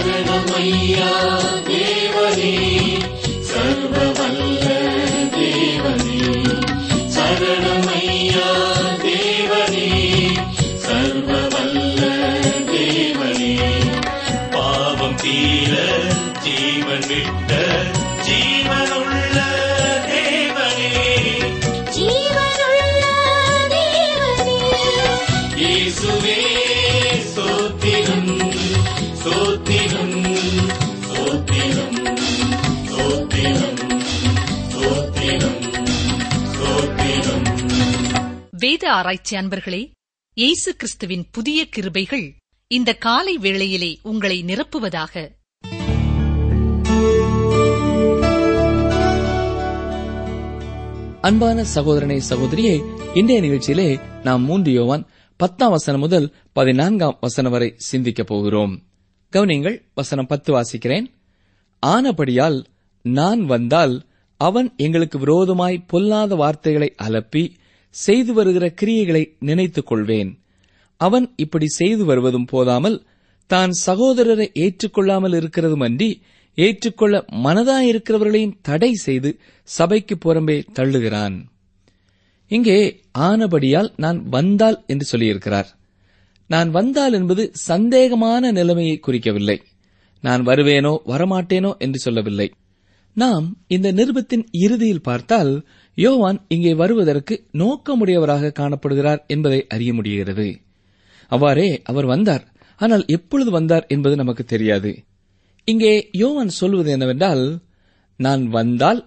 சரணமையா தேவனே சர்வவல்ல தேவனே சரணமையா தேவனே சர்வவல்ல தேவனே பாவம் தீர ஜீவன் விட்ட ஜீவனுள்ள தேவனே ஜீவனுள்ள தேவனே இயேசுவே சோத்திரம் சோத்திரம் சோத்திரம் சோத்திரம் சோத்திரம் சோத்திரம் வேத ஆராய்ச்சி அன்பர்களே இயேசு கிறிஸ்துவின் புதிய கிருபைகள் இந்த காலை வேளையிலே உங்களை நிரப்புவதாக அன்பான சகோதரனை சகோதரியே இன்றைய நிகழ்ச்சியிலே நாம் மூன்று யோவான் பத்தாம் வசனம் முதல் பதினான்காம் வசனம் வரை சிந்திக்கப் போகிறோம் கவனிங்கள் வசனம் பத்து வாசிக்கிறேன் ஆனபடியால் நான் வந்தால் அவன் எங்களுக்கு விரோதமாய் பொல்லாத வார்த்தைகளை அலப்பி செய்து வருகிற கிரியைகளை நினைத்துக் கொள்வேன் அவன் இப்படி செய்து வருவதும் போதாமல் தான் சகோதரரை ஏற்றுக்கொள்ளாமல் இருக்கிறதுமன்றி ஏற்றுக்கொள்ள மனதாயிருக்கிறவர்களையும் தடை செய்து சபைக்கு புறம்பே தள்ளுகிறான் இங்கே ஆனபடியால் நான் வந்தால் என்று சொல்லியிருக்கிறார் நான் வந்தால் என்பது சந்தேகமான நிலைமையை குறிக்கவில்லை நான் வருவேனோ வரமாட்டேனோ என்று சொல்லவில்லை நாம் இந்த நிருபத்தின் இறுதியில் பார்த்தால் யோவான் இங்கே வருவதற்கு நோக்கமுடையவராக காணப்படுகிறார் என்பதை அறிய முடிகிறது அவ்வாறே அவர் வந்தார் ஆனால் எப்பொழுது வந்தார் என்பது நமக்கு தெரியாது இங்கே யோவான் சொல்வது என்னவென்றால் நான் வந்தால்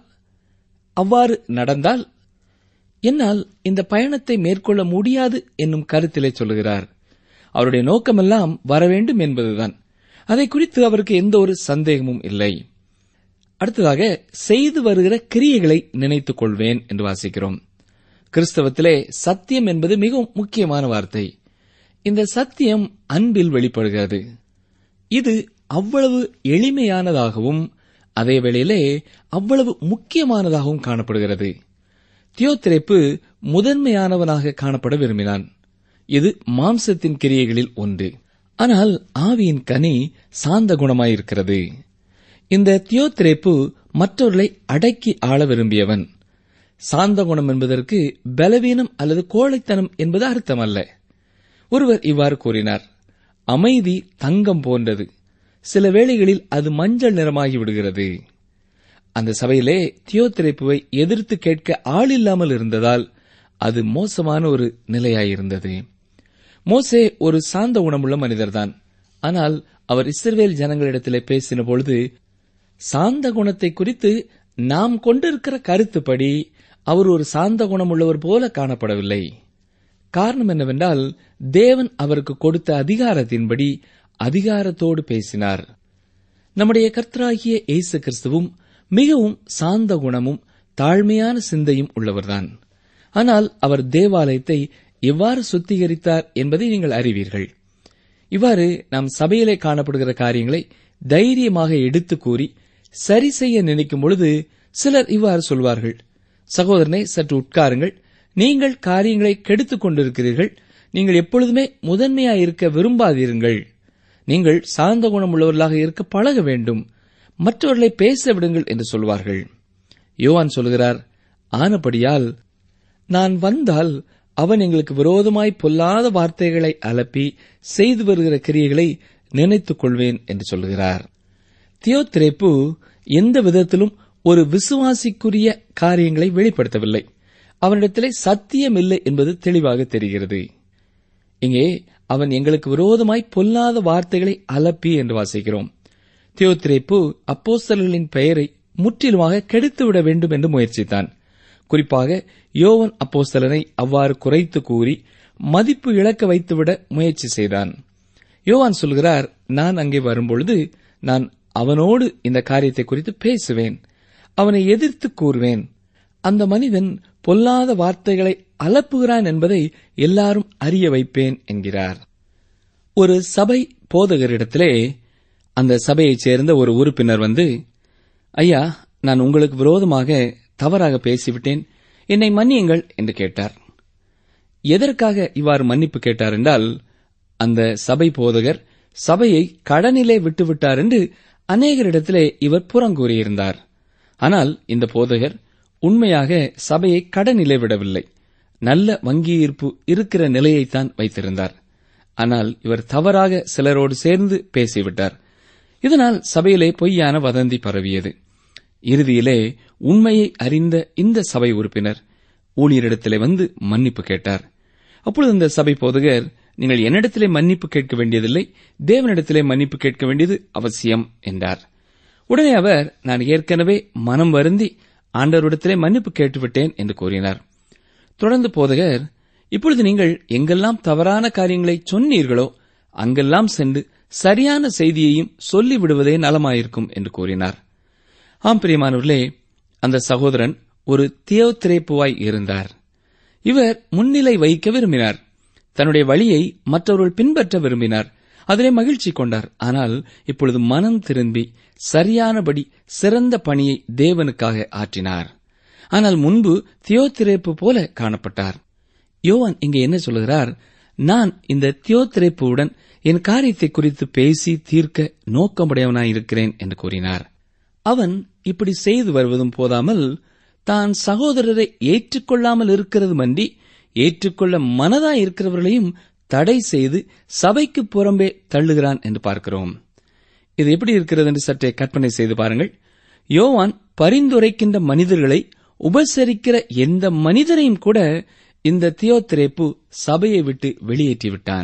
அவ்வாறு நடந்தால் என்னால் இந்த பயணத்தை மேற்கொள்ள முடியாது என்னும் கருத்திலே சொல்லுகிறார் அவருடைய நோக்கமெல்லாம் வரவேண்டும் என்பதுதான் அதை குறித்து அவருக்கு எந்த ஒரு சந்தேகமும் இல்லை அடுத்ததாக செய்து வருகிற கிரியைகளை நினைத்துக் கொள்வேன் என்று வாசிக்கிறோம் கிறிஸ்தவத்திலே சத்தியம் என்பது மிகவும் முக்கியமான வார்த்தை இந்த சத்தியம் அன்பில் வெளிப்படுகிறது இது அவ்வளவு எளிமையானதாகவும் அதே வேளையிலே அவ்வளவு முக்கியமானதாகவும் காணப்படுகிறது தியோத்திரைப்பு முதன்மையானவனாக காணப்பட விரும்பினான் இது மாம்சத்தின் கிரியைகளில் ஒன்று ஆனால் ஆவியின் கனி சாந்த குணமாயிருக்கிறது இந்த தியோத்திரேப்பு மற்றவர்களை அடக்கி ஆள விரும்பியவன் சாந்த குணம் என்பதற்கு பலவீனம் அல்லது கோழைத்தனம் என்பது அர்த்தமல்ல ஒருவர் இவ்வாறு கூறினார் அமைதி தங்கம் போன்றது சில வேளைகளில் அது மஞ்சள் நிறமாகி விடுகிறது அந்த சபையிலே தியோத்திரைப்புவை எதிர்த்து கேட்க ஆள் இல்லாமல் இருந்ததால் அது மோசமான ஒரு நிலையாயிருந்தது மோசே ஒரு சாந்த குணமுள்ள மனிதர்தான் ஆனால் அவர் இஸ்ரவேல் ஜனங்களிடத்திலே பேசின பொழுது சாந்த குணத்தை குறித்து நாம் கொண்டிருக்கிற கருத்துப்படி அவர் ஒரு சாந்த குணமுள்ளவர் போல காணப்படவில்லை காரணம் என்னவென்றால் தேவன் அவருக்கு கொடுத்த அதிகாரத்தின்படி அதிகாரத்தோடு பேசினார் நம்முடைய கர்த்தராகிய இயேசு கிறிஸ்துவும் மிகவும் சாந்த குணமும் தாழ்மையான சிந்தையும் உள்ளவர்தான் ஆனால் அவர் தேவாலயத்தை எவ்வாறு சுத்திகரித்தார் என்பதை நீங்கள் அறிவீர்கள் இவ்வாறு நாம் சபையிலே காணப்படுகிற காரியங்களை தைரியமாக எடுத்து கூறி சரி செய்ய நினைக்கும் பொழுது சிலர் இவ்வாறு சொல்வார்கள் சகோதரனை சற்று உட்காருங்கள் நீங்கள் காரியங்களை கெடுத்துக் கொண்டிருக்கிறீர்கள் நீங்கள் எப்பொழுதுமே முதன்மையாயிருக்க விரும்பாதீருங்கள் நீங்கள் சாந்த குணம் உள்ளவர்களாக இருக்க பழக வேண்டும் மற்றவர்களை பேச விடுங்கள் என்று சொல்வார்கள் யோவான் சொல்கிறார் ஆனபடியால் நான் வந்தால் அவன் எங்களுக்கு விரோதமாய் பொல்லாத வார்த்தைகளை அலப்பி செய்து வருகிற கிரியைகளை நினைத்துக் கொள்வேன் என்று சொல்கிறார் தியோத்திரேப்பு எந்த விதத்திலும் ஒரு விசுவாசிக்குரிய காரியங்களை வெளிப்படுத்தவில்லை அவனிடத்திலே சத்தியம் இல்லை என்பது தெளிவாக தெரிகிறது இங்கே அவன் எங்களுக்கு விரோதமாய் பொல்லாத வார்த்தைகளை அலப்பி என்று வாசிக்கிறோம் தியோத்திரேப்பு அப்போஸ்தலர்களின் பெயரை முற்றிலுமாக கெடுத்துவிட வேண்டும் என்று முயற்சித்தான் குறிப்பாக யோவன் அப்போஸ்தலனை அவ்வாறு குறைத்து கூறி மதிப்பு இழக்க வைத்துவிட முயற்சி செய்தான் யோவான் சொல்கிறார் நான் அங்கே வரும்பொழுது நான் அவனோடு இந்த காரியத்தை குறித்து பேசுவேன் அவனை எதிர்த்து கூறுவேன் அந்த மனிதன் பொல்லாத வார்த்தைகளை அலப்புகிறான் என்பதை எல்லாரும் அறிய வைப்பேன் என்கிறார் ஒரு சபை போதகரிடத்திலே அந்த சபையைச் சேர்ந்த ஒரு உறுப்பினர் வந்து ஐயா நான் உங்களுக்கு விரோதமாக தவறாக பேசிவிட்டேன் என்னை மன்னியுங்கள் என்று கேட்டார் எதற்காக இவ்வாறு மன்னிப்பு கேட்டார் என்றால் அந்த சபை போதகர் சபையை கடனிலே விட்டுவிட்டார் என்று அநேகரிடத்திலே இவர் புறங்கூறியிருந்தார் ஆனால் இந்த போதகர் உண்மையாக சபையை கடனிலே விடவில்லை நல்ல வங்கி இருப்பு இருக்கிற நிலையைத்தான் வைத்திருந்தார் ஆனால் இவர் தவறாக சிலரோடு சேர்ந்து பேசிவிட்டார் இதனால் சபையிலே பொய்யான வதந்தி பரவியது இறுதியிலே உண்மையை அறிந்த இந்த சபை உறுப்பினர் ஊழியரிடத்திலே வந்து மன்னிப்பு கேட்டார் அப்பொழுது இந்த சபை போதகர் நீங்கள் என்னிடத்திலே மன்னிப்பு கேட்க வேண்டியதில்லை தேவனிடத்திலே மன்னிப்பு கேட்க வேண்டியது அவசியம் என்றார் உடனே அவர் நான் ஏற்கனவே மனம் வருந்தி ஆண்டவரிடத்திலே மன்னிப்பு கேட்டுவிட்டேன் என்று கூறினார் தொடர்ந்து போதகர் இப்பொழுது நீங்கள் எங்கெல்லாம் தவறான காரியங்களை சொன்னீர்களோ அங்கெல்லாம் சென்று சரியான செய்தியையும் சொல்லிவிடுவதே நலமாயிருக்கும் என்று கூறினார் ஆம் பிரியமானவர்களே அந்த சகோதரன் ஒரு தியோத்திரேப்புவாய் இருந்தார் இவர் முன்னிலை வைக்க விரும்பினார் தன்னுடைய வழியை மற்றவர்கள் பின்பற்ற விரும்பினார் அதிலே மகிழ்ச்சி கொண்டார் ஆனால் இப்பொழுது மனம் திரும்பி சரியானபடி சிறந்த பணியை தேவனுக்காக ஆற்றினார் ஆனால் முன்பு தியோத்திரேப்பு போல காணப்பட்டார் யோவான் இங்கே என்ன சொல்லுகிறார் நான் இந்த தியோத்திரேப்புவுடன் என் காரியத்தை குறித்து பேசி தீர்க்க நோக்கமுடையவனாயிருக்கிறேன் என்று கூறினார் அவன் இப்படி செய்து வருவதும் போதாமல் தான் சகோதரரை ஏற்றுக்கொள்ளாமல் இருக்கிறதுமன்றி ஏற்றுக்கொள்ள மனதாய் இருக்கிறவர்களையும் தடை செய்து சபைக்கு புறம்பே தள்ளுகிறான் என்று பார்க்கிறோம் இது எப்படி இருக்கிறது என்று சற்றே கற்பனை செய்து பாருங்கள் யோவான் பரிந்துரைக்கின்ற மனிதர்களை உபசரிக்கிற எந்த மனிதரையும் கூட இந்த தியோத்திரேப்பு சபையை விட்டு வெளியேற்றிவிட்டான்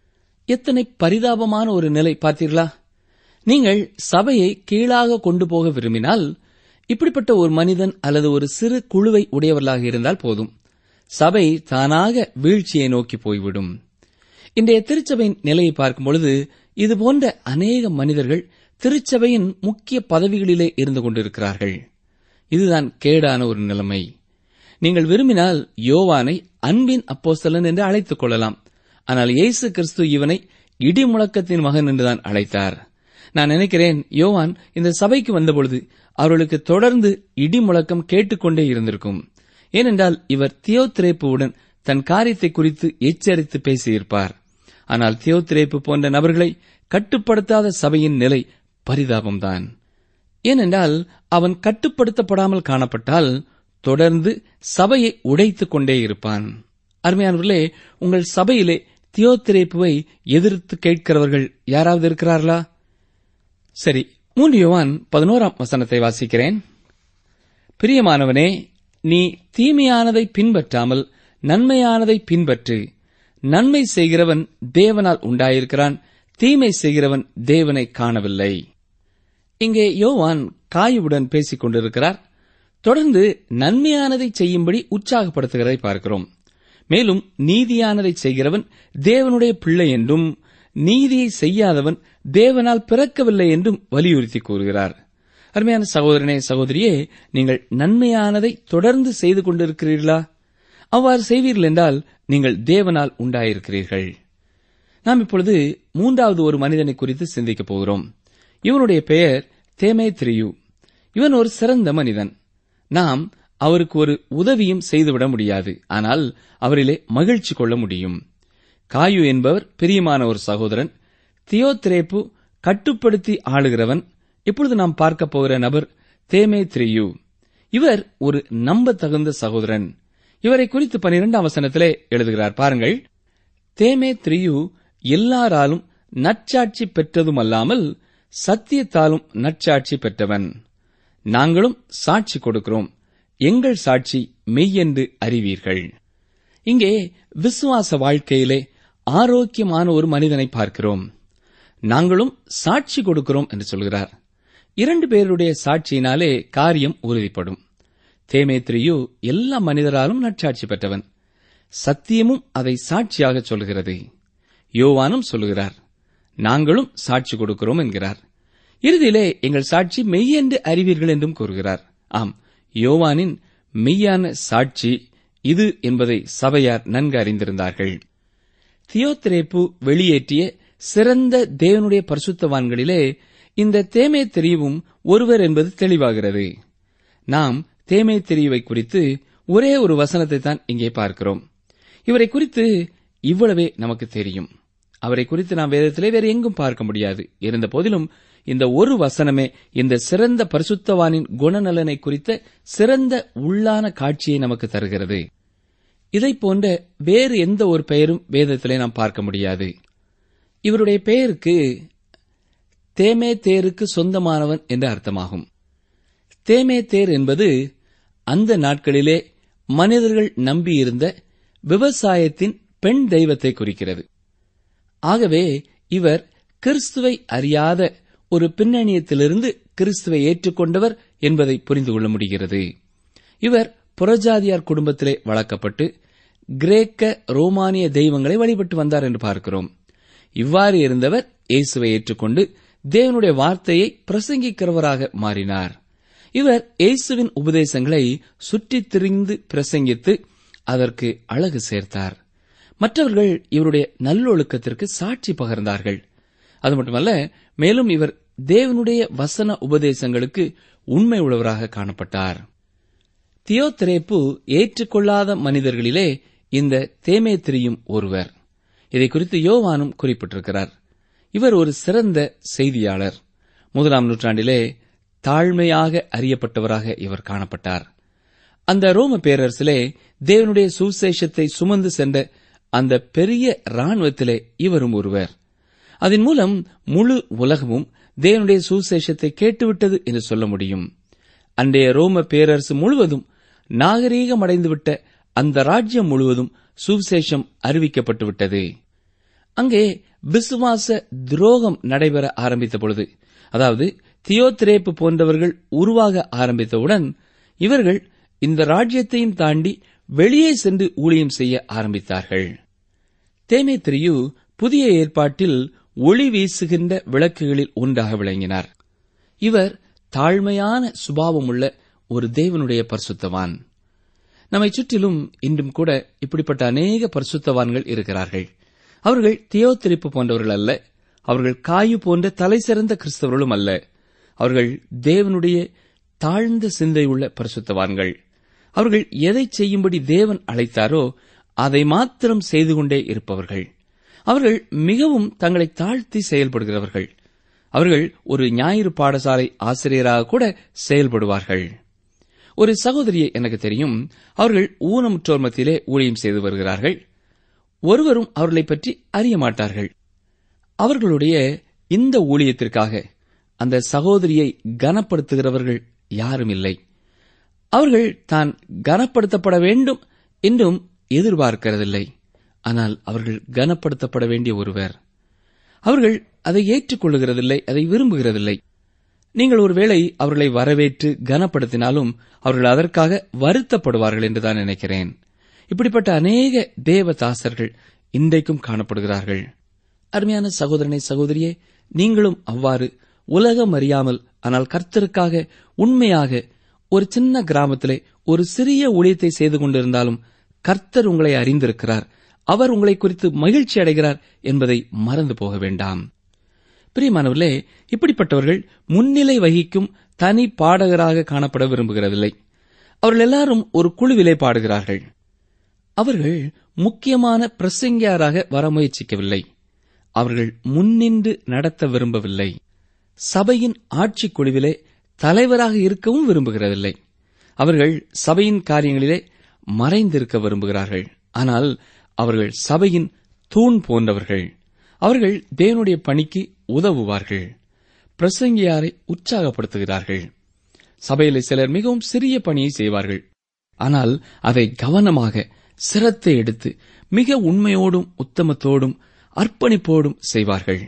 எத்தனை பரிதாபமான ஒரு நிலை பார்த்தீர்களா நீங்கள் சபையை கீழாக கொண்டு போக விரும்பினால் இப்படிப்பட்ட ஒரு மனிதன் அல்லது ஒரு சிறு குழுவை உடையவர்களாக இருந்தால் போதும் சபை தானாக வீழ்ச்சியை நோக்கி போய்விடும் இன்றைய திருச்சபையின் நிலையை பார்க்கும் பொழுது இது போன்ற அநேக மனிதர்கள் திருச்சபையின் முக்கிய பதவிகளிலே இருந்து கொண்டிருக்கிறார்கள் இதுதான் கேடான ஒரு நிலைமை நீங்கள் விரும்பினால் யோவானை அன்பின் அப்போஸ்தலன் என்று அழைத்துக் கொள்ளலாம் ஆனால் இயேசு கிறிஸ்து இவனை இடி முழக்கத்தின் மகன் என்றுதான் அழைத்தார் நான் நினைக்கிறேன் யோவான் இந்த சபைக்கு வந்தபொழுது அவர்களுக்கு தொடர்ந்து இடி முழக்கம் கேட்டுக்கொண்டே இருந்திருக்கும் ஏனென்றால் இவர் தியோத்திரேப்புவுடன் தன் காரியத்தை குறித்து எச்சரித்து பேசியிருப்பார் ஆனால் தியோத்திரேப்பு போன்ற நபர்களை கட்டுப்படுத்தாத சபையின் நிலை பரிதாபம்தான் ஏனென்றால் அவன் கட்டுப்படுத்தப்படாமல் காணப்பட்டால் தொடர்ந்து சபையை உடைத்துக் கொண்டே இருப்பான் அருமையானவர்களே உங்கள் சபையிலே தியோத்திரேப்புவை எதிர்த்து கேட்கிறவர்கள் யாராவது இருக்கிறார்களா சரி மூன்று யோவான் பதினோராம் வசனத்தை வாசிக்கிறேன் பிரியமானவனே நீ தீமையானதை பின்பற்றாமல் நன்மையானதை பின்பற்று நன்மை செய்கிறவன் தேவனால் உண்டாயிருக்கிறான் தீமை செய்கிறவன் தேவனை காணவில்லை இங்கே யோவான் காயுவுடன் பேசிக் கொண்டிருக்கிறார் தொடர்ந்து நன்மையானதை செய்யும்படி உற்சாகப்படுத்துகிறதை பார்க்கிறோம் மேலும் நீதியானதை செய்கிறவன் தேவனுடைய பிள்ளை என்றும் நீதியை செய்யாதவன் தேவனால் பிறக்கவில்லை என்றும் வலியுறுத்தி கூறுகிறார் அருமையான சகோதரனே சகோதரியே நீங்கள் நன்மையானதை தொடர்ந்து செய்து கொண்டிருக்கிறீர்களா அவ்வாறு செய்வீர்கள் என்றால் நீங்கள் தேவனால் உண்டாயிருக்கிறீர்கள் நாம் இப்பொழுது மூன்றாவது ஒரு மனிதனை குறித்து சிந்திக்கப் போகிறோம் இவனுடைய பெயர் தேமே திரியு இவன் ஒரு சிறந்த மனிதன் நாம் அவருக்கு ஒரு உதவியும் செய்துவிட முடியாது ஆனால் அவரிலே மகிழ்ச்சி கொள்ள முடியும் காயு என்பவர் பிரியமான ஒரு சகோதரன் தியோத்திரேப்பு கட்டுப்படுத்தி ஆளுகிறவன் இப்பொழுது நாம் பார்க்க போகிற நபர் தேமே திரியு இவர் ஒரு நம்பத்தகுந்த சகோதரன் இவரை குறித்து பனிரெண்டாம் வசனத்திலே எழுதுகிறார் பாருங்கள் தேமே திரியு எல்லாராலும் நற்சாட்சி பெற்றதுமல்லாமல் சத்தியத்தாலும் நற்சாட்சி பெற்றவன் நாங்களும் சாட்சி கொடுக்கிறோம் எங்கள் சாட்சி மெய்யென்று அறிவீர்கள் இங்கே விசுவாச வாழ்க்கையிலே ஆரோக்கியமான ஒரு மனிதனை பார்க்கிறோம் நாங்களும் சாட்சி கொடுக்கிறோம் என்று சொல்கிறார் இரண்டு பேருடைய சாட்சியினாலே காரியம் உறுதிப்படும் தேமேத்ரியு எல்லா மனிதராலும் நற்சாட்சி பெற்றவன் சத்தியமும் அதை சாட்சியாக சொல்கிறது யோவானும் சொல்லுகிறார் நாங்களும் சாட்சி கொடுக்கிறோம் என்கிறார் இறுதியிலே எங்கள் சாட்சி மெய்யென்று அறிவீர்கள் என்றும் கூறுகிறார் ஆம் யோவானின் மெய்யான சாட்சி இது என்பதை சபையார் நன்கு அறிந்திருந்தார்கள் தியோத்திரேப்பு வெளியேற்றிய சிறந்த தேவனுடைய பரிசுத்தவான்களிலே இந்த தேமே தெரியவும் ஒருவர் என்பது தெளிவாகிறது நாம் தேமே தெரிவை குறித்து ஒரே ஒரு வசனத்தை தான் இங்கே பார்க்கிறோம் இவரை குறித்து இவ்வளவே நமக்கு தெரியும் அவரை குறித்து நாம் வேதத்திலே வேறு எங்கும் பார்க்க முடியாது இருந்த போதிலும் இந்த ஒரு வசனமே இந்த சிறந்த பரிசுத்தவானின் குணநலனை குறித்த சிறந்த உள்ளான காட்சியை நமக்கு தருகிறது இதைப் போன்ற வேறு எந்த ஒரு பெயரும் வேதத்திலே நாம் பார்க்க முடியாது இவருடைய பெயருக்கு தேமே தேருக்கு சொந்தமானவன் என்று அர்த்தமாகும் தேமே தேர் என்பது அந்த நாட்களிலே மனிதர்கள் நம்பியிருந்த விவசாயத்தின் பெண் தெய்வத்தை குறிக்கிறது ஆகவே இவர் கிறிஸ்துவை அறியாத ஒரு பின்னணியத்திலிருந்து கிறிஸ்துவை ஏற்றுக்கொண்டவர் என்பதை புரிந்து கொள்ள முடிகிறது இவர் புறஜாதியார் குடும்பத்திலே வளர்க்கப்பட்டு கிரேக்க ரோமானிய தெய்வங்களை வழிபட்டு வந்தார் என்று பார்க்கிறோம் இவ்வாறு இருந்தவர் இயேசுவை ஏற்றுக்கொண்டு தேவனுடைய வார்த்தையை பிரசங்கிக்கிறவராக மாறினார் இவர் இயேசுவின் உபதேசங்களை சுற்றித் திரிந்து பிரசங்கித்து அதற்கு அழகு சேர்த்தார் மற்றவர்கள் இவருடைய நல்லொழுக்கத்திற்கு சாட்சி பகர்ந்தார்கள் அது மட்டுமல்ல மேலும் இவர் தேவனுடைய வசன உபதேசங்களுக்கு உண்மை உள்ளவராக காணப்பட்டார் தியோத்திரேப்பு ஏற்றுக்கொள்ளாத மனிதர்களிலே இந்த தேமேத்திரியும் ஒருவர் இதை குறித்து யோவானும் குறிப்பிட்டிருக்கிறார் இவர் ஒரு சிறந்த செய்தியாளர் முதலாம் நூற்றாண்டிலே தாழ்மையாக அறியப்பட்டவராக இவர் காணப்பட்டார் அந்த ரோம பேரரசிலே தேவனுடைய சுவிசேஷத்தை சுமந்து சென்ற அந்த பெரிய ராணுவத்திலே இவரும் ஒருவர் அதன் மூலம் முழு உலகமும் தேவனுடைய சுவிசேஷத்தை கேட்டுவிட்டது என்று சொல்ல முடியும் அன்றைய ரோம பேரரசு முழுவதும் நாகரீகமடைந்துவிட்ட அந்த ராஜ்யம் முழுவதும் சுவிசேஷம் அறிவிக்கப்பட்டு விட்டது அங்கே விசுவாச துரோகம் நடைபெற ஆரம்பித்த பொழுது அதாவது தியோத்திரேப்பு போன்றவர்கள் உருவாக ஆரம்பித்தவுடன் இவர்கள் இந்த ராஜ்யத்தையும் தாண்டி வெளியே சென்று ஊழியம் செய்ய ஆரம்பித்தார்கள் தேமேத்திரியு புதிய ஏற்பாட்டில் ஒளி வீசுகின்ற விளக்குகளில் ஒன்றாக விளங்கினார் இவர் தாழ்மையான சுபாவமுள்ள ஒரு தேவனுடைய பரிசுத்தவான் நம்மை சுற்றிலும் இன்றும் கூட இப்படிப்பட்ட அநேக பரிசுத்தவான்கள் இருக்கிறார்கள் அவர்கள் தியோத்திரிப்பு போன்றவர்கள் அல்ல அவர்கள் காயு போன்ற தலை சிறந்த கிறிஸ்தவர்களும் அல்ல அவர்கள் தேவனுடைய தாழ்ந்த சிந்தையுள்ள பரிசுத்தவான்கள் அவர்கள் எதை செய்யும்படி தேவன் அழைத்தாரோ அதை மாத்திரம் செய்து கொண்டே இருப்பவர்கள் அவர்கள் மிகவும் தங்களை தாழ்த்தி செயல்படுகிறவர்கள் அவர்கள் ஒரு ஞாயிறு பாடசாலை ஆசிரியராக கூட செயல்படுவார்கள் ஒரு சகோதரியை எனக்கு தெரியும் அவர்கள் ஊனமுற்றோர் மத்தியிலே ஊழியம் செய்து வருகிறார்கள் ஒருவரும் அவர்களை பற்றி அறிய மாட்டார்கள் அவர்களுடைய இந்த ஊழியத்திற்காக அந்த சகோதரியை கனப்படுத்துகிறவர்கள் யாரும் இல்லை அவர்கள் தான் கனப்படுத்தப்பட வேண்டும் என்றும் எதிர்பார்க்கிறதில்லை ஆனால் அவர்கள் கனப்படுத்தப்பட வேண்டிய ஒருவர் அவர்கள் அதை ஏற்றுக்கொள்ளுகிறதில்லை அதை விரும்புகிறதில்லை நீங்கள் ஒருவேளை அவர்களை வரவேற்று கனப்படுத்தினாலும் அவர்கள் அதற்காக வருத்தப்படுவார்கள் என்றுதான் நினைக்கிறேன் இப்படிப்பட்ட அநேக தேவதாசர்கள் இன்றைக்கும் காணப்படுகிறார்கள் அருமையான சகோதரனை சகோதரியே நீங்களும் அவ்வாறு உலகம் அறியாமல் ஆனால் கர்த்தருக்காக உண்மையாக ஒரு சின்ன கிராமத்திலே ஒரு சிறிய ஊழியத்தை செய்து கொண்டிருந்தாலும் கர்த்தர் உங்களை அறிந்திருக்கிறார் அவர் உங்களை குறித்து மகிழ்ச்சி அடைகிறார் என்பதை மறந்து போக வேண்டாம் பிரியமானவர்களே இப்படிப்பட்டவர்கள் முன்னிலை வகிக்கும் தனி பாடகராக காணப்பட விரும்புகிறதில்லை அவர்கள் எல்லாரும் ஒரு குழுவிலே பாடுகிறார்கள் அவர்கள் முக்கியமான பிரசங்கியாராக வர முயற்சிக்கவில்லை அவர்கள் முன்னின்று நடத்த விரும்பவில்லை சபையின் ஆட்சிக் குழுவிலே தலைவராக இருக்கவும் விரும்புகிறதில்லை அவர்கள் சபையின் காரியங்களிலே மறைந்திருக்க விரும்புகிறார்கள் ஆனால் அவர்கள் சபையின் தூண் போன்றவர்கள் அவர்கள் தேவனுடைய பணிக்கு உதவுவார்கள் பிரசங்கியாரை உற்சாகப்படுத்துகிறார்கள் சபையிலே சிலர் மிகவும் சிறிய பணியை செய்வார்கள் ஆனால் அதை கவனமாக சிரத்தை எடுத்து மிக உண்மையோடும் உத்தமத்தோடும் அர்ப்பணிப்போடும் செய்வார்கள்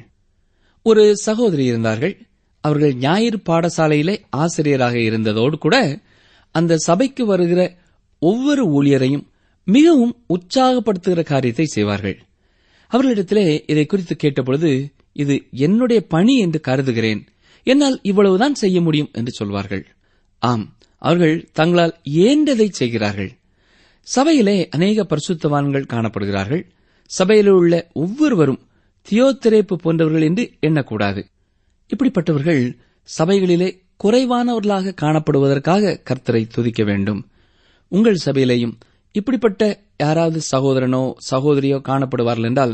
ஒரு சகோதரி இருந்தார்கள் அவர்கள் ஞாயிறு பாடசாலையிலே ஆசிரியராக இருந்ததோடு கூட அந்த சபைக்கு வருகிற ஒவ்வொரு ஊழியரையும் மிகவும் உற்சாகப்படுத்துகிற காரியத்தை செய்வார்கள் அவர்களிடத்திலே இதை குறித்து கேட்டபொழுது இது என்னுடைய பணி என்று கருதுகிறேன் என்னால் இவ்வளவுதான் செய்ய முடியும் என்று சொல்வார்கள் ஆம் அவர்கள் தங்களால் ஏண்டதை செய்கிறார்கள் சபையிலே அநேக பரிசுத்தவான்கள் காணப்படுகிறார்கள் சபையிலே உள்ள ஒவ்வொருவரும் தியோத்திரேப்பு போன்றவர்கள் என்று எண்ணக்கூடாது இப்படிப்பட்டவர்கள் சபைகளிலே குறைவானவர்களாக காணப்படுவதற்காக கர்த்தரை துதிக்க வேண்டும் உங்கள் சபையிலேயும் இப்படிப்பட்ட யாராவது சகோதரனோ சகோதரியோ காணப்படுவார்கள் என்றால்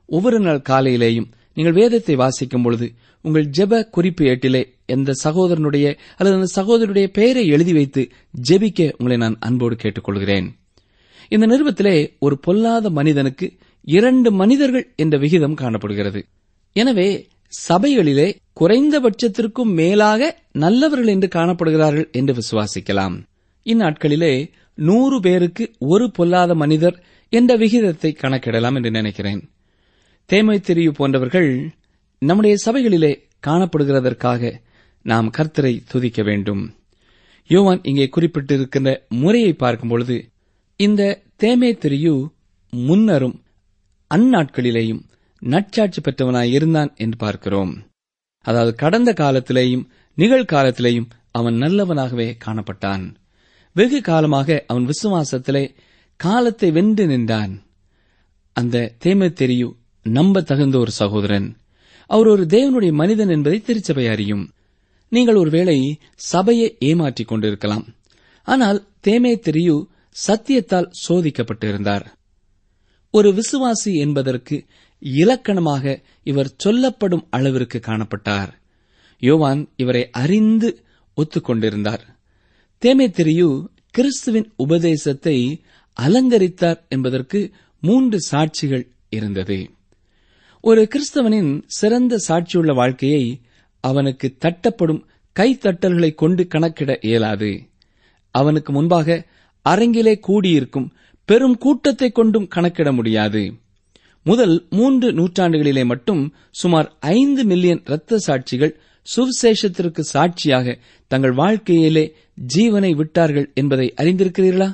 ஒவ்வொரு நாள் காலையிலேயும் நீங்கள் வேதத்தை வாசிக்கும் பொழுது உங்கள் ஜெப குறிப்பு ஏட்டிலே எந்த சகோதரனுடைய அல்லது அந்த சகோதரனுடைய பெயரை எழுதி வைத்து ஜெபிக்க உங்களை நான் அன்போடு கேட்டுக்கொள்கிறேன் இந்த நிருபத்திலே ஒரு பொல்லாத மனிதனுக்கு இரண்டு மனிதர்கள் என்ற விகிதம் காணப்படுகிறது எனவே சபைகளிலே குறைந்தபட்சத்திற்கும் மேலாக நல்லவர்கள் என்று காணப்படுகிறார்கள் என்று விசுவாசிக்கலாம் இந்நாட்களிலே நூறு பேருக்கு ஒரு பொல்லாத மனிதர் என்ற விகிதத்தை கணக்கிடலாம் என்று நினைக்கிறேன் தேமை தெரிவு போன்றவர்கள் நம்முடைய சபைகளிலே காணப்படுகிறதற்காக நாம் கர்த்தரை துதிக்க வேண்டும் யோவான் இங்கே குறிப்பிட்டிருக்கின்ற முறையை பார்க்கும் பொழுது இந்த தேமே திரியு முன்னரும் அந்நாட்களிலேயும் நற்சாட்சி பெற்றவனாய் இருந்தான் என்று பார்க்கிறோம் அதாவது கடந்த காலத்திலேயும் நிகழ்காலத்திலேயும் அவன் நல்லவனாகவே காணப்பட்டான் வெகு காலமாக அவன் விசுவாசத்திலே காலத்தை வென்று நின்றான் அந்த தேமை தெரிyu நம்ப தகுந்த ஒரு சகோதரன் அவர் ஒரு தேவனுடைய மனிதன் என்பதை திருச்சபை அறியும் நீங்கள் ஒருவேளை சபையை ஏமாற்றிக் கொண்டிருக்கலாம் ஆனால் தேமே தெரிyu சத்தியத்தால் சோதிக்கப்பட்டிருந்தார் ஒரு விசுவாசி என்பதற்கு இலக்கணமாக இவர் சொல்லப்படும் அளவிற்கு காணப்பட்டார் யோவான் இவரை அறிந்து ஒத்துக்கொண்டிருந்தார் தேமே தெரிyu கிறிஸ்துவின் உபதேசத்தை அலங்கரித்தார் என்பதற்கு மூன்று சாட்சிகள் இருந்தது ஒரு கிறிஸ்தவனின் சிறந்த சாட்சியுள்ள வாழ்க்கையை அவனுக்கு தட்டப்படும் கைத்தட்டல்களை கொண்டு கணக்கிட இயலாது அவனுக்கு முன்பாக அரங்கிலே கூடியிருக்கும் பெரும் கூட்டத்தை கொண்டும் கணக்கிட முடியாது முதல் மூன்று நூற்றாண்டுகளிலே மட்டும் சுமார் ஐந்து மில்லியன் இரத்த சாட்சிகள் சுவிசேஷத்திற்கு சாட்சியாக தங்கள் வாழ்க்கையிலே ஜீவனை விட்டார்கள் என்பதை அறிந்திருக்கிறீர்களா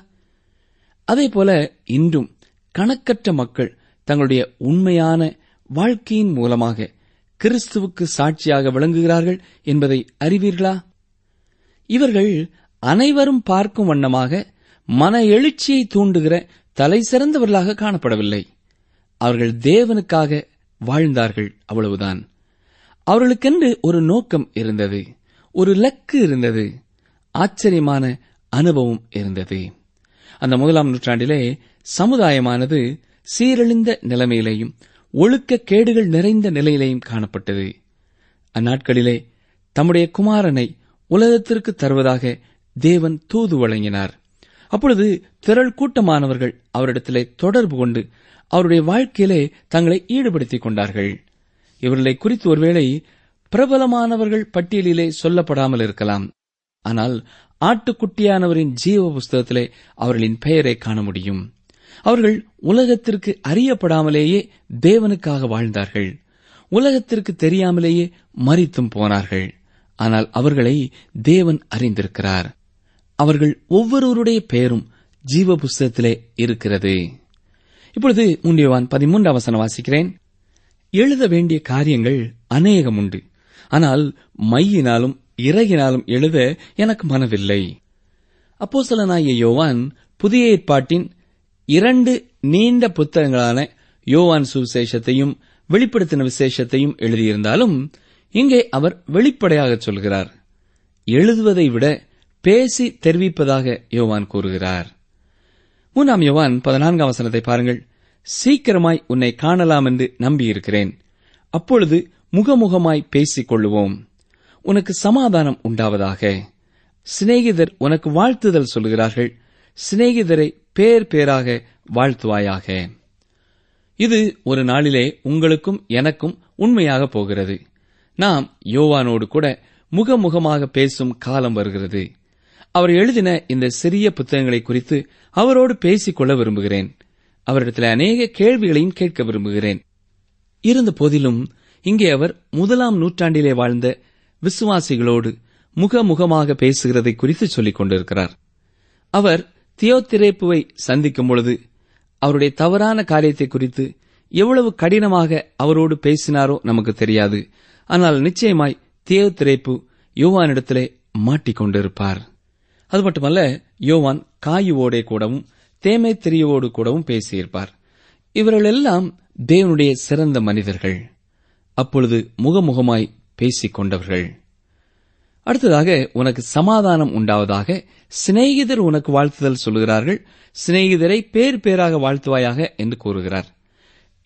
அதேபோல இன்றும் கணக்கற்ற மக்கள் தங்களுடைய உண்மையான வாழ்க்கையின் மூலமாக கிறிஸ்துவுக்கு சாட்சியாக விளங்குகிறார்கள் என்பதை அறிவீர்களா இவர்கள் அனைவரும் பார்க்கும் வண்ணமாக மன எழுச்சியை தூண்டுகிற தலை சிறந்தவர்களாக காணப்படவில்லை அவர்கள் தேவனுக்காக வாழ்ந்தார்கள் அவ்வளவுதான் அவர்களுக்கென்று ஒரு நோக்கம் இருந்தது ஒரு லக்கு இருந்தது ஆச்சரியமான அனுபவம் இருந்தது அந்த முதலாம் நூற்றாண்டிலே சமுதாயமானது சீரழிந்த நிலைமையிலேயும் ஒழுக்க கேடுகள் நிறைந்த நிலையிலேயும் காணப்பட்டது அந்நாட்களிலே தம்முடைய குமாரனை உலகத்திற்கு தருவதாக தேவன் தூது வழங்கினார் அப்பொழுது திரள் கூட்டமானவர்கள் அவரிடத்திலே தொடர்பு கொண்டு அவருடைய வாழ்க்கையிலே தங்களை ஈடுபடுத்திக் கொண்டார்கள் இவர்களை குறித்து ஒருவேளை பிரபலமானவர்கள் பட்டியலிலே சொல்லப்படாமல் இருக்கலாம் ஆனால் ஆட்டுக்குட்டியானவரின் ஜீவ புஸ்தகத்திலே அவர்களின் பெயரை காண முடியும் அவர்கள் உலகத்திற்கு அறியப்படாமலேயே தேவனுக்காக வாழ்ந்தார்கள் உலகத்திற்கு தெரியாமலேயே மறித்தும் போனார்கள் ஆனால் அவர்களை தேவன் அறிந்திருக்கிறார் அவர்கள் ஒவ்வொருவருடைய பெயரும் ஜீவ புஸ்தகத்திலே இருக்கிறது இப்பொழுது முண்டியவான் பதிமூன்றாம் வசனம் வாசிக்கிறேன் எழுத வேண்டிய காரியங்கள் அநேகம் உண்டு ஆனால் மையினாலும் இறகினாலும் எழுத எனக்கு மனவில்லை அப்போஸ்தலனாகிய யோவான் புதிய ஏற்பாட்டின் இரண்டு நீண்ட புத்தகங்களான யோவான் சுவிசேஷத்தையும் வெளிப்படுத்தின விசேஷத்தையும் எழுதியிருந்தாலும் இங்கே அவர் வெளிப்படையாக சொல்கிறார் எழுதுவதை விட பேசி தெரிவிப்பதாக யோவான் கூறுகிறார் மூன்றாம் யோவான் பதினான்காம் வசனத்தை பாருங்கள் சீக்கிரமாய் உன்னை காணலாம் என்று நம்பியிருக்கிறேன் அப்பொழுது முகமுகமாய் பேசிக் கொள்ளுவோம் உனக்கு சமாதானம் உண்டாவதாக சிநேகிதர் உனக்கு வாழ்த்துதல் சொல்கிறார்கள் சிநேகிதரை பேர் பேராக வாழ்த்துவாயாக இது ஒரு நாளிலே உங்களுக்கும் எனக்கும் உண்மையாக போகிறது நாம் யோவானோடு கூட முகமுகமாக பேசும் காலம் வருகிறது அவர் எழுதின இந்த சிறிய புத்தகங்களை குறித்து அவரோடு பேசிக்கொள்ள விரும்புகிறேன் அவரிடத்தில் அநேக கேள்விகளையும் கேட்க விரும்புகிறேன் இருந்த போதிலும் இங்கே அவர் முதலாம் நூற்றாண்டிலே வாழ்ந்த விசுவாசிகளோடு முகமுகமாக பேசுகிறதை குறித்து சொல்லிக் கொண்டிருக்கிறார் அவர் தியோத்திரேப்புவை சந்திக்கும் பொழுது அவருடைய தவறான காரியத்தை குறித்து எவ்வளவு கடினமாக அவரோடு பேசினாரோ நமக்கு தெரியாது ஆனால் நிச்சயமாய் தியோத்திரேப்பு யோவானிடத்திலே மாட்டிக்கொண்டிருப்பார் அது மட்டுமல்ல யோவான் காயுவோடே கூடவும் தேமை திரியோடு கூடவும் பேசியிருப்பார் இவர்கள் எல்லாம் தேவனுடைய சிறந்த மனிதர்கள் அப்பொழுது முகமுகமாய் பேசிக் கொண்டவர்கள் அடுத்ததாக உனக்கு சமாதானம் உண்டாவதாக சிநேகிதர் உனக்கு வாழ்த்துதல் சொல்லுகிறார்கள் சிநேகிதரை பேர் பேராக வாழ்த்துவாயாக என்று கூறுகிறார்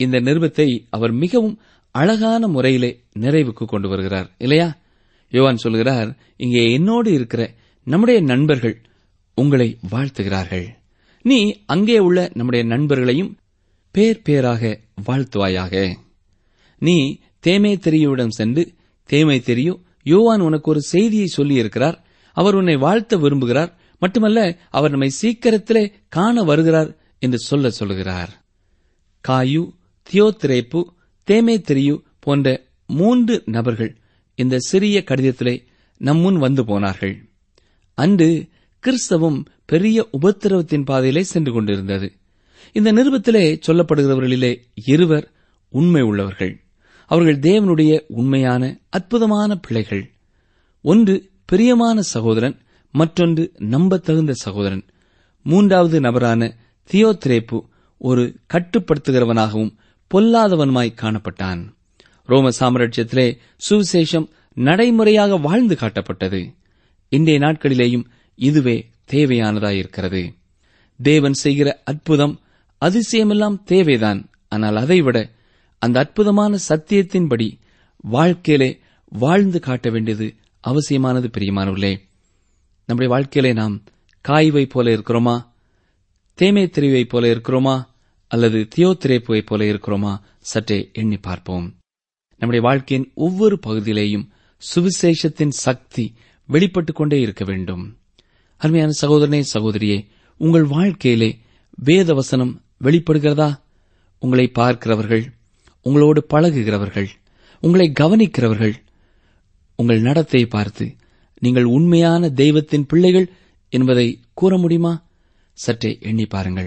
இந்த நிருபத்தை அவர் மிகவும் அழகான முறையிலே நிறைவுக்கு கொண்டு வருகிறார் இல்லையா யோவான் சொல்கிறார் இங்கே என்னோடு இருக்கிற நம்முடைய நண்பர்கள் உங்களை வாழ்த்துகிறார்கள் நீ அங்கே உள்ள நம்முடைய நண்பர்களையும் பேர் பேராக வாழ்த்துவாயாக நீ தேமே தெரியுவிடம் சென்று தேமை தெரியும் யோவான் உனக்கு ஒரு செய்தியை சொல்லியிருக்கிறார் அவர் உன்னை வாழ்த்த விரும்புகிறார் மட்டுமல்ல அவர் நம்மை சீக்கிரத்திலே காண வருகிறார் என்று சொல்ல சொல்லுகிறார் காயு தியோத்திரேப்பு தேமே தெரிyu போன்ற மூன்று நபர்கள் இந்த சிறிய கடிதத்திலே நம்முன் வந்து போனார்கள் அன்று கிறிஸ்தவம் பெரிய உபத்திரவத்தின் பாதையிலே சென்று கொண்டிருந்தது இந்த நிருபத்திலே சொல்லப்படுகிறவர்களிலே இருவர் உண்மை உள்ளவர்கள் அவர்கள் தேவனுடைய உண்மையான அற்புதமான பிள்ளைகள் ஒன்று பிரியமான சகோதரன் மற்றொன்று நம்பத்தகுந்த சகோதரன் மூன்றாவது நபரான தியோத்ரேப்பு ஒரு கட்டுப்படுத்துகிறவனாகவும் பொல்லாதவனுமாய் காணப்பட்டான் ரோம சாம்ராஜ்யத்திலே சுவிசேஷம் நடைமுறையாக வாழ்ந்து காட்டப்பட்டது இன்றைய நாட்களிலேயும் இதுவே தேவையானதாயிருக்கிறது தேவன் செய்கிற அற்புதம் அதிசயமெல்லாம் தேவைதான் ஆனால் அதைவிட அந்த அற்புதமான சத்தியத்தின்படி வாழ்க்கையிலே வாழ்ந்து காட்ட வேண்டியது அவசியமானது பிரியமானவர்களே நம்முடைய வாழ்க்கையிலே நாம் காய்வை போல இருக்கிறோமா தேமே தெரிவை போல இருக்கிறோமா அல்லது தியோத்திரேப்புவை போல இருக்கிறோமா சற்றே எண்ணி பார்ப்போம் நம்முடைய வாழ்க்கையின் ஒவ்வொரு பகுதியிலேயும் சுவிசேஷத்தின் சக்தி வெளிப்பட்டுக் கொண்டே இருக்க வேண்டும் அருமையான சகோதரனே சகோதரியே உங்கள் வாழ்க்கையிலே வேத வசனம் வெளிப்படுகிறதா உங்களை பார்க்கிறவர்கள் உங்களோடு பழகுகிறவர்கள் உங்களை கவனிக்கிறவர்கள் உங்கள் நடத்தை பார்த்து நீங்கள் உண்மையான தெய்வத்தின் பிள்ளைகள் என்பதை கூற முடியுமா சற்றே எண்ணி பாருங்கள்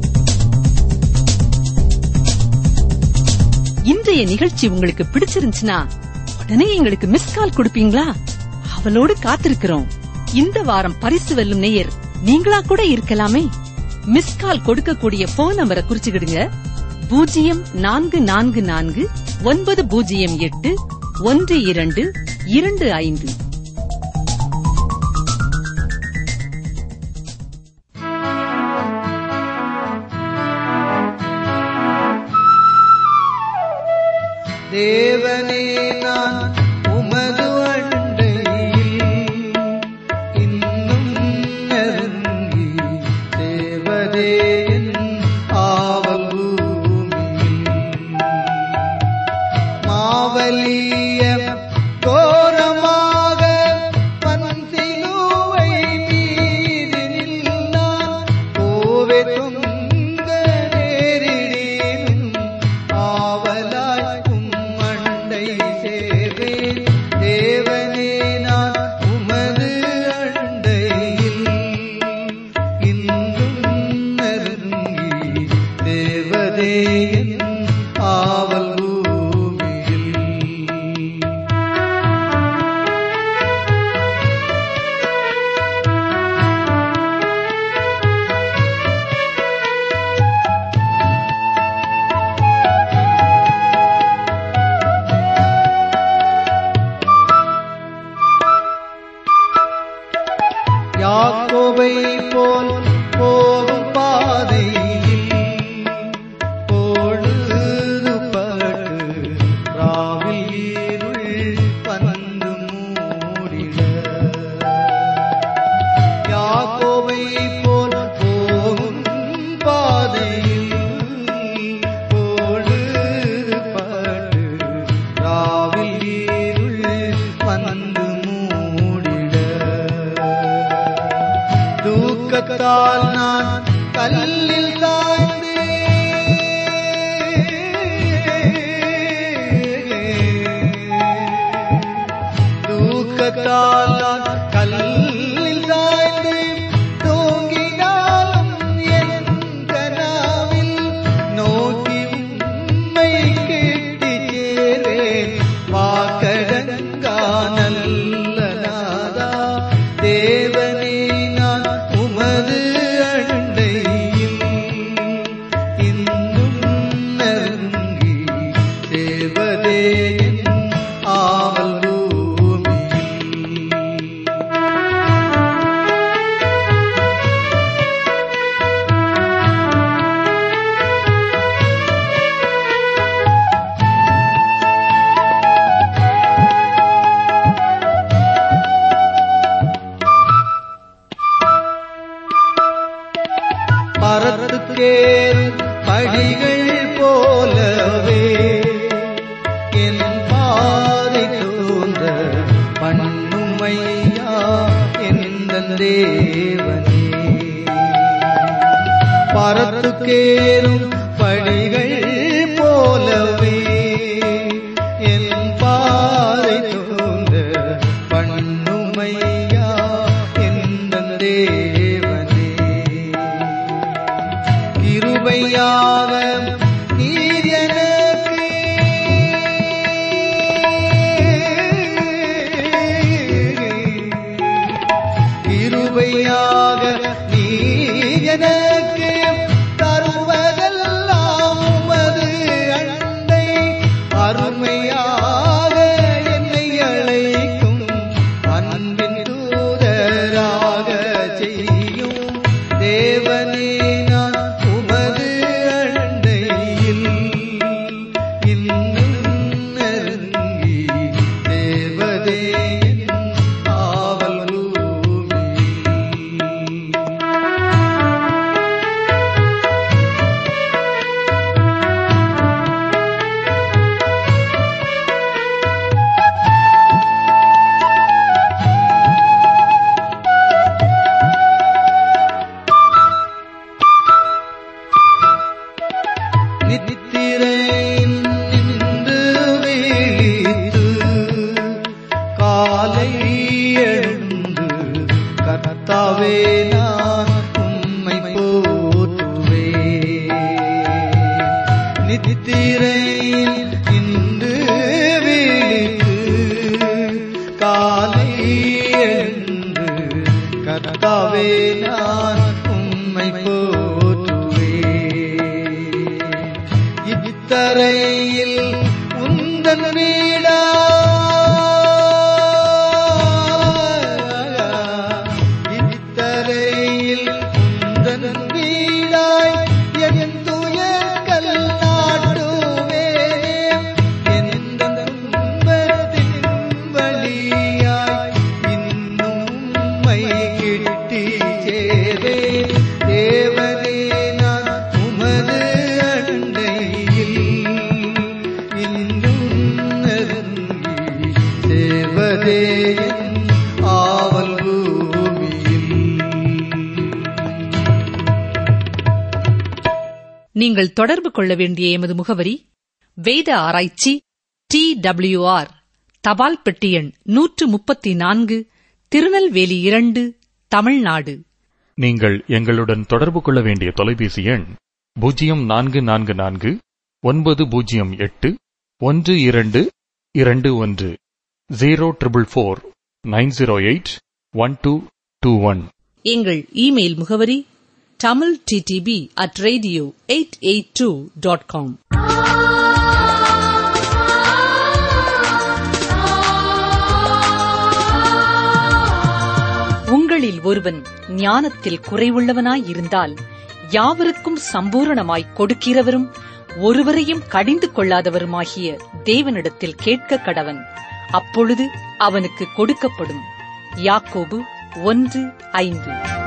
இன்றைய நிகழ்ச்சி உங்களுக்கு பிடிச்சிருந்துச்சுன்னா உடனே எங்களுக்கு மிஸ் கால் கொடுப்பீங்களா அவளோடு காத்திருக்கிறோம் இந்த வாரம் பரிசு வெல்லும் நேயர் நீங்களா கூட இருக்கலாமே மிஸ் கால் கொடுக்கக்கூடிய போன் நம்பரை குறிச்சுக்கிடுங்க பூஜ்ஜியம் நான்கு நான்கு நான்கு ஒன்பது பூஜ்ஜியம் எட்டு ஒன்று இரண்டு இரண்டு ஐந்து தேவனே நான் உமது அண்டையில் இன்னும் நெருங்கி தேவதே என் ஆவல் பூமியில் மாவலிய கோரமாக பன்சிலுவை மீதினில் நான் கோவே தொங்க நேரிடேனும் ஆவலாய் உம்மண்டை சேரேன் தேவனே நான் உமது அண்டையில் இன்னும் நெருங்கி தேவதே என் ஆவல் பூமியில் யாக்கோபை போல் போகும் பாதையில் பொழுது பட்டு ராவில் இருள் வந்து மூடிட யாக்கோபை போல் போகும் பாதையில் பொழுது பட்டு ராவில் இருள் வந்து மூடிட தூக்கத்தால் நான் கல்லில் சாய்ந்து தூக்கத்தால் நான் கல்லில் சாய்ந்து தூங்கினாலும் என் கனாவில் நோக்கி உம்மை கேட்டுச் சேரேன் வாக்கடங்கா நல்ல நாதா தேவனே நான் உமது அண்டையில் இன்னும் நெருங்கி தேவதே என் ஆவல் பூமியில் தேவனே பரத்துக்கேறும் படிகள் போலவே என் பாதை தோன்ற பண்ணுமையா எந்த தேவனே கிருபையாக நீர் எனக்கு கிருபையாக நீ எனக்கு தருவதெல்லாம் உமது அண்டை அருமையாக என்னை அழைக்கும் அன்பின் தூதராக செய்யும் தேவனே நான் உமது அண்டையில் இன்னும் நெருங்கி தேவதே என் ஆவல் பூமி நித்திரையின் நின்று விழித்து காலை எழுந்து கர்த்தாவே நான் உம்மை போற்றுவே நித்திரையில் நின்று விழித்து காலை எழுந்து கர்த்தாவே நான் உம்மை போற்றுவே இத்தரையில் உந்தன் வீடா இத்தரையில் உந்தன் வீடாய் என் துயர்கள் நாட்டுவே எந்த துன்பத்தின் வழியாய் இன்னும் உம்மை கிட்டி சேரே தேவனே நான் உமது அண்டையில் இன்னும் நெருங்கி தேவதே என் ஆவல் பூமியில் நீங்கள் தொடர்பு கொள்ள வேண்டிய எமது முகவரி வேத ஆராய்ச்சி டி டபிள்யூஆர் தபால் பெட்டி எண் நூற்று முப்பத்தி நான்கு திருநெல்வேலி இரண்டு தமிழ்நாடு நீங்கள் எங்களுடன் தொடர்பு கொள்ள வேண்டிய தொலைபேசி எண் பூஜ்ஜியம் நான்கு நான்கு நான்கு ஒன்பது பூஜ்ஜியம் எட்டு ஒன்று இரண்டு இரண்டு ஒன்று zero triple four nine zero eight one two two one எங்கள் இமெயில் முகவரி Tamil DTP at radio eight eight two dot com உங்களில் ஒருவன் ஞானத்தில் குறைவுள்ளவனாயிருந்தால் யாவருக்கும் சம்பூரணமாய் கொடுக்கிறவரும் ஒருவரையும் கடிந்து கொள்ளாதவருமாகிய தேவனிடத்தில் கேட்க கடவன் அப்பொழுது அவனுக்கு கொடுக்கப்படும் யாக்கோபு ஒன்று ஐந்து